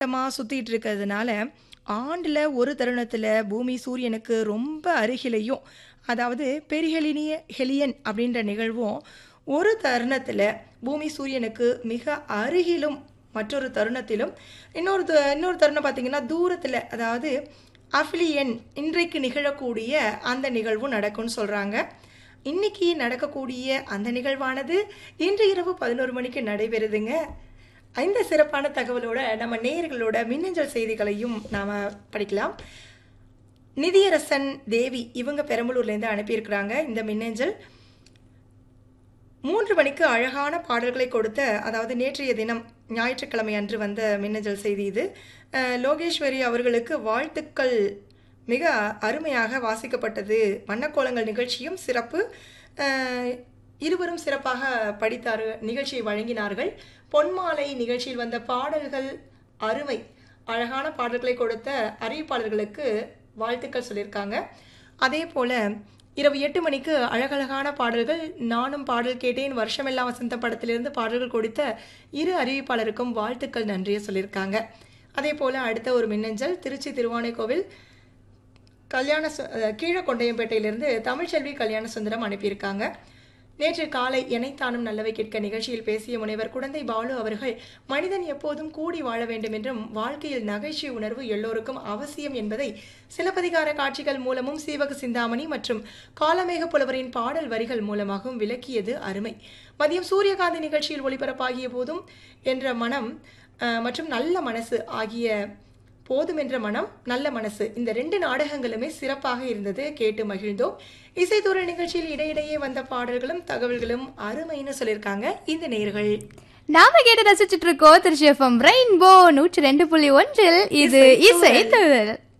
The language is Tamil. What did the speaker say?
வட்டமா சுத்திட்டு இருக்கிறதுனால, ஆண்டுல ஒரு தருணத்துல பூமி சூரியனுக்கு ரொம்ப அருகிலேயும், அதாவது பெரிஹெலினிய ஹெலியன் அப்படின்ற நிகழ்வும், ஒரு தருணத்துல பூமி சூரியனுக்கு மிக அருகிலும், மற்றொரு தருணத்திலும், இன்னொரு த இன்னொரு தருணம் பார்த்தீங்கன்னா, தூரத்துல அதாவது அஃபிலியன் இன்றைக்கு நிகழக்கூடிய அந்த நிகழ்வும் நடக்கும்னு சொல்றாங்க. இன்னைக்கு நடக்கக்கூடிய அந்த நிகழ்வானது இன்று இரவு 11 மணிக்கு நடைபெறுதுங்க. இந்த சிறப்பான தகவலோட நம்ம நேயர்களோட மின்னஞ்சல் செய்திகளையும் நாம படிக்கலாம். நிதியரசன் தேவி இவங்க பெரம்பலூர்லேருந்து அனுப்பியிருக்கிறாங்க இந்த மின்னஞ்சல். 3 மணிக்கு அழகான பாடல்களை கொடுத்த அதாவது நேற்றைய தினம் ஞாயிற்றுக்கிழமை அன்று வந்த மின்னஞ்சல் செய்தி இது. அ லோகேஸ்வரி அவர்களுக்கு வாழ்த்துக்கள். மிக அருமையாக வாசிக்கப்பட்டது. வண்ணக்கோலங்கள் நிகழ்ச்சியும் சிறப்பு. அ இருவரும் சிறப்பாக படித்தார் நிகழ்ச்சியை வழங்கினார்கள். பொன்மாலை நிகழ்ச்சியில் வந்த பாடல்கள் அருமை. அழகான பாடல்களை கொடுத்த அறிவிப்பாளர்களுக்கு வாழ்த்துக்கள் சொல்லியிருக்காங்க. அதேபோல இரவு 8 மணிக்கு அழகழகான பாடல்கள் நானும் பாடல் கேட்டேன் வருஷமெல்லாம் வசந்தம் படத்திலிருந்து பாடல்கள் கொடுத்த இரு அறிவிப்பாளருக்கும் வாழ்த்துக்கள் நன்றிய சொல்லியிருக்காங்க. அதேபோல அடுத்த ஒரு மின்னஞ்சல் திருச்சி திருவானைக்கோவில் கல்யாண சு கீழக்கொண்டையம்பேட்டையிலிருந்து தமிழ்ச்செல்வி கல்யாணசுந்தரம் அனுப்பியிருக்காங்க. நேற்று காலை எனைத்தானும் நல்லவை கேட்க நிகழ்ச்சியில் பேசிய முனைவர் குடந்தை பாலு அவர்கள், மனிதன் எப்போதும் கூடி வாழ வேண்டும் என்றும், வாழ்க்கையில் நகைச்சுவை உணர்வு எல்லோருக்கும் அவசியம் என்பதை சிலப்பதிகார காட்சிகள் மூலமும், சீவக சிந்தாமணி மற்றும் காலமேக புலவரின் பாடல் வரிகள் மூலமாகவும் விளக்கியது அருமை. மதியம் சூரியகாந்தி நிகழ்ச்சியில் ஒளிபரப்பாகிய போதும் என்ற மனம் அ மற்றும் நல்ல மனசு ஆகிய போதுமென்ற மனம், நல்ல மனசு இந்த 2 நாடகங்களுமே சிறப்பாக இருந்தது. கேட்டு மகிழ்ந்தோம். இசைத்தூரல் நிகழ்ச்சியில் இடையிடையே வந்த பாடல்களும், தகவல்களும் அருமைன்னு சொல்லியிருக்காங்க இந்த நேயர்கள். நாம கேட்டு ரசிச்சிட்டு இருக்கோம் திருச்சி எஃப்எம் ரெயின்போ 102.1 இல் இது இசை இசை தூரல். தூரல்.